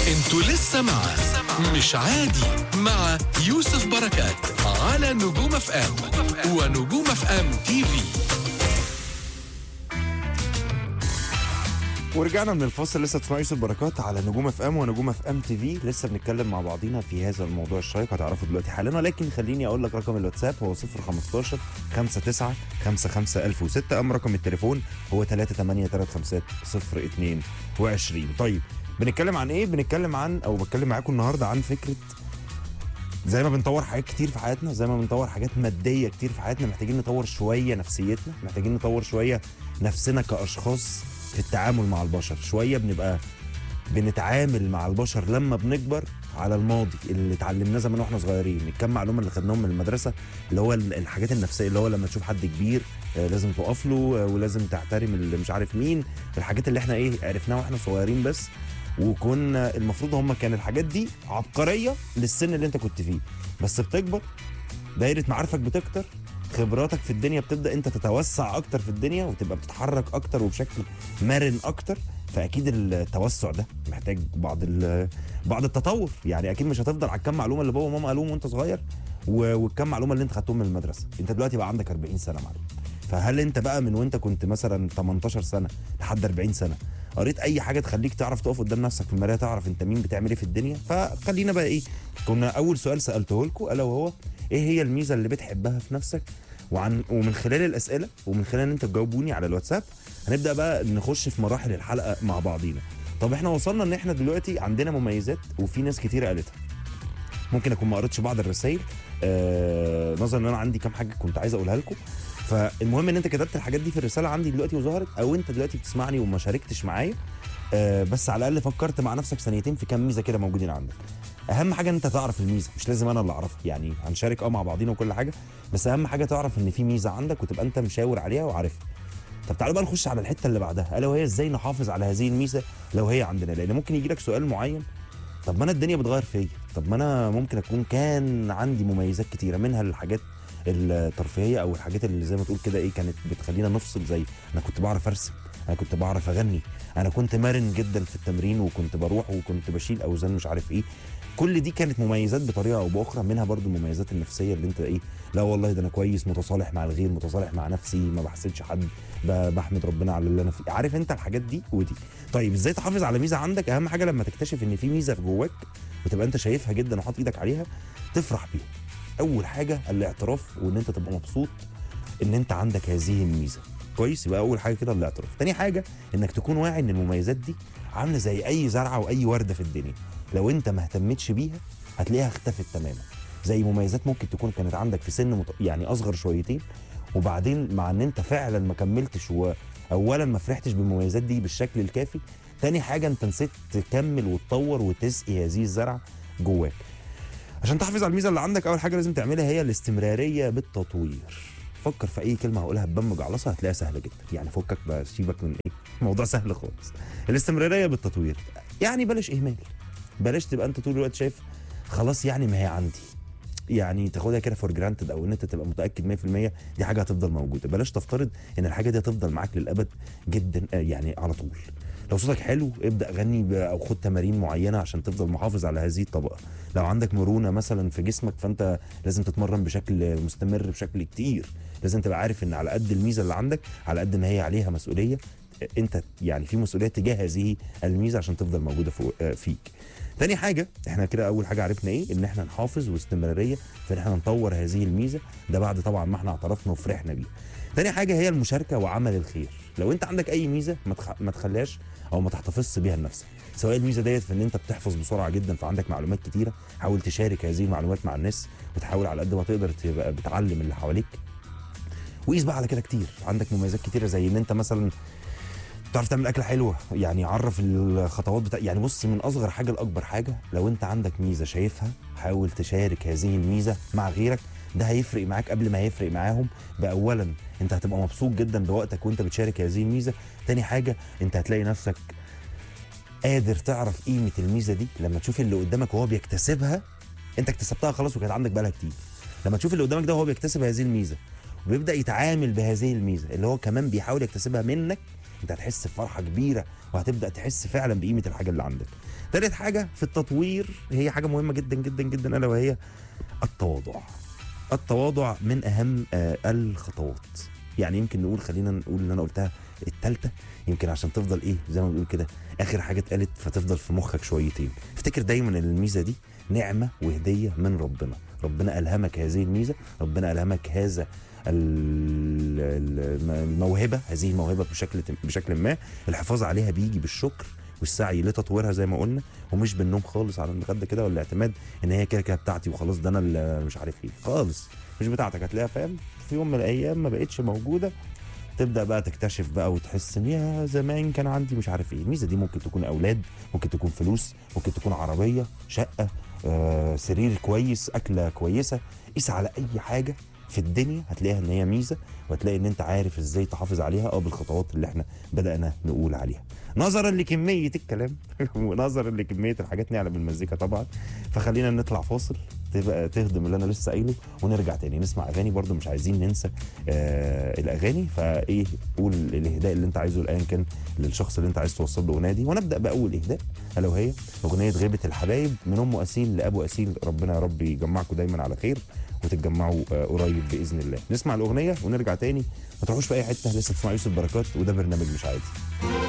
انتوا لسه مع مش عادي مع يوسف بركات على نجوم اف ام ونجوم اف ام تي في ورجعنا من الفاصل لسه تسمعوا يوسف بركات على نجوم اف ام ونجوم اف ام تي في لسه بنتكلم مع بعضينا في هذا الموضوع الشيق هتعرفوا دلوقتي حالا ولكن خليني اقول لك رقم الواتساب هو 015 59 55 1006 اما رقم التليفون هو 38350 22 طيب بنتكلم عن ايه بنتكلم عن او بتكلم معاكم النهارده عن فكره زي ما بنطور حاجات كتير في حياتنا زي ما بنطور حاجات ماديه كتير في حياتنا محتاجين نطور شويه نفسيتنا محتاجين نطور شويه نفسنا كاشخاص في التعامل مع البشر شويه بنبقى بنتعامل مع البشر لما بنكبر على الماضي اللي اتعلمناه زمان واحنا صغيرين الكم معلومه اللي خدناهم من المدرسه اللي هو ال- الحاجات النفسيه اللي هو لما تشوف حد كبير آه، لازم تقف له آه، ولازم تحترم اللي مش عارف مين الحاجات اللي احنا ايه عرفناها واحنا صغيرين بس وكنا المفروض هم كان الحاجات دي عبقريه للسن اللي انت كنت فيه بس بتكبر دايره معارفك بتكتر خبراتك في الدنيا بتبدا انت تتوسع اكتر في الدنيا وتبقى بتتحرك اكتر وبشكل مرن اكتر فاكيد التوسع ده محتاج بعض ال- بعض التطور يعني اكيد مش هتفضل على الكم معلومه اللي بابا وماما قالوهم وانت صغير و- والكم معلومه اللي انت خدتهم من المدرسه انت دلوقتي بقى عندك 40 سنه معلم فهل انت بقى من وانت كنت مثلا 18 سنه لحد 40 سنه قريت اي حاجه تخليك تعرف تقف قدام نفسك في المرايه تعرف انت مين بتعمل ايه في الدنيا فخلينا بقى ايه كنا اول سؤال سالته لكم الا وهو ايه هي الميزه اللي بتحبها في نفسك وعن ومن خلال الاسئله ومن خلال ان انت تجاوبوني على الواتساب هنبدا بقى نخش في مراحل الحلقه مع بعضينا طب احنا وصلنا ان احنا دلوقتي عندنا مميزات وفي ناس كتير قالتها ممكن اكون ما قريتش بعض الرسائل آه نظرا ان انا عندي كام حاجه كنت عايز اقولها لكم فالمهم ان انت كتبت الحاجات دي في الرساله عندي دلوقتي وظهرت او انت دلوقتي بتسمعني وما شاركتش معايا آه بس على الاقل فكرت مع نفسك ثانيتين في كام ميزه كده موجودين عندك اهم حاجه ان انت تعرف الميزه مش لازم انا اللي اعرفها يعني هنشارك اه مع بعضينا وكل حاجه بس اهم حاجه تعرف ان في ميزه عندك وتبقى انت مشاور عليها وعارفها طب تعالوا بقى نخش على الحته اللي بعدها الا وهي ازاي نحافظ على هذه الميزه لو هي عندنا لان ممكن يجي لك سؤال معين طب ما انا الدنيا بتغير فيا طب ما انا ممكن اكون كان عندي مميزات كتيره منها الحاجات الترفيهيه او الحاجات اللي زي ما تقول كده ايه كانت بتخلينا نفصل زي انا كنت بعرف ارسم انا كنت بعرف اغني انا كنت مرن جدا في التمرين وكنت بروح وكنت بشيل اوزان مش عارف ايه كل دي كانت مميزات بطريقه او باخرى منها برضو المميزات النفسيه اللي انت ايه لا والله ده انا كويس متصالح مع الغير متصالح مع نفسي ما بحسدش حد ب- بحمد ربنا على اللي انا فيه عارف انت الحاجات دي ودي طيب ازاي تحافظ على ميزه عندك اهم حاجه لما تكتشف ان في ميزه في جواك وتبقى انت شايفها جدا وحاطط ايدك عليها تفرح بيها اول حاجه الاعتراف وان انت تبقى مبسوط ان انت عندك هذه الميزه كويس يبقى اول حاجه كده الاعتراف تاني حاجه انك تكون واعي ان المميزات دي عامله زي اي زرعه واي ورده في الدنيا لو انت ما اهتمتش بيها هتلاقيها اختفت تماما زي مميزات ممكن تكون كانت عندك في سن مت... يعني اصغر شويتين وبعدين مع ان انت فعلا ما كملتش واولا ما فرحتش بالمميزات دي بالشكل الكافي تاني حاجه انت نسيت تكمل وتطور وتسقي هذه الزرعه جواك عشان تحافظ على الميزه اللي عندك اول حاجه لازم تعملها هي الاستمراريه بالتطوير فكر في اي كلمه هقولها ببم مجعلصه هتلاقيها سهله جدا يعني فكك بقى سيبك من ايه موضوع سهل خالص الاستمراريه بالتطوير يعني بلاش اهمال بلاش تبقى انت طول الوقت شايف خلاص يعني ما هي عندي يعني تاخدها كده فور جرانتد او ان انت تبقى متاكد 100% دي حاجه هتفضل موجوده بلاش تفترض ان الحاجه دي هتفضل معاك للابد جدا آه، يعني على طول لو صوتك حلو ابدا غني ب- او خد تمارين معينه عشان تفضل محافظ على هذه الطبقه لو عندك مرونه مثلا في جسمك فانت لازم تتمرن بشكل مستمر بشكل كتير لازم تبقى عارف ان على قد الميزه اللي عندك على قد ما هي عليها مسؤوليه آه، انت يعني في مسؤوليه تجاه هذه الميزه عشان تفضل موجوده فوق- آه، فيك تاني حاجة احنا كده أول حاجة عرفنا إيه؟ إن احنا نحافظ واستمرارية في إن احنا نطور هذه الميزة ده بعد طبعا ما احنا اعترفنا وفرحنا بيها. تاني حاجة هي المشاركة وعمل الخير. لو أنت عندك أي ميزة ما تخ... ما تخليهاش أو ما تحتفظش بيها لنفسك. سواء الميزة ديت في إن أنت بتحفظ بسرعة جدا فعندك معلومات كتيرة، حاول تشارك هذه المعلومات مع الناس وتحاول على قد ما تقدر تبقى بتعلم اللي حواليك. وقيس بقى على كده كتير، عندك مميزات كتيرة زي إن أنت مثلا تعرف تعمل اكله حلوه يعني عرف الخطوات بتاع يعني بص من اصغر حاجه لاكبر حاجه لو انت عندك ميزه شايفها حاول تشارك هذه الميزه مع غيرك ده هيفرق معاك قبل ما هيفرق معاهم باولا انت هتبقى مبسوط جدا بوقتك وانت بتشارك هذه الميزه تاني حاجه انت هتلاقي نفسك قادر تعرف قيمه الميزه دي لما تشوف اللي قدامك وهو بيكتسبها انت اكتسبتها خلاص وكانت عندك بقالها كتير لما تشوف اللي قدامك ده وهو بيكتسب هذه الميزه وبيبدا يتعامل بهذه الميزه اللي هو كمان بيحاول يكتسبها منك انت هتحس بفرحه كبيره وهتبدا تحس فعلا بقيمه الحاجه اللي عندك تالت حاجه في التطوير هي حاجه مهمه جدا جدا جدا الا وهي التواضع التواضع من اهم آه، الخطوات يعني يمكن نقول خلينا نقول اللي انا قلتها التالتة يمكن عشان تفضل ايه زي ما بنقول كده اخر حاجه اتقالت فتفضل في مخك شويتين افتكر دايما ان الميزه دي نعمه وهديه من ربنا ربنا الهمك هذه الميزه ربنا الهمك هذا ال- ال- الموهبه هذه الموهبه بشكل بشكل ما الحفاظ عليها بيجي بالشكر والسعي لتطويرها زي ما قلنا ومش بالنوم خالص على المخده كده والاعتماد ان هي كده كده بتاعتي وخلاص ده انا اللي مش عارف ايه خالص مش بتاعتك هتلاقيها فاهم في يوم من الايام ما بقتش موجوده تبدا بقى تكتشف بقى وتحس ان يا زمان كان عندي مش عارف ايه الميزه دي ممكن تكون اولاد ممكن تكون فلوس ممكن تكون عربيه شقه آه، سرير كويس اكله كويسه قيس على اي حاجه في الدنيا هتلاقيها ان هي ميزه وهتلاقي ان انت عارف ازاي تحافظ عليها اه بالخطوات اللي احنا بدانا نقول عليها نظرا لكميه الكلام ونظرا لكميه الحاجات نعلم المزيكا طبعا فخلينا نطلع فاصل تبقى تهضم اللي انا لسه قايله ونرجع تاني نسمع اغاني برضو مش عايزين ننسى آه الاغاني فايه قول الاهداء اللي انت عايزه الان كان للشخص اللي انت عايز توصل له ونادي ونبدا باول اهداء الا وهي اغنيه غيبه الحبايب من ام اسيل لابو اسيل ربنا يا رب يجمعكم دايما على خير وتتجمعوا آه، قريب باذن الله نسمع الاغنيه ونرجع تاني ما تروحوش في اي حته لسه تسمع يوسف بركات وده برنامج مش عادي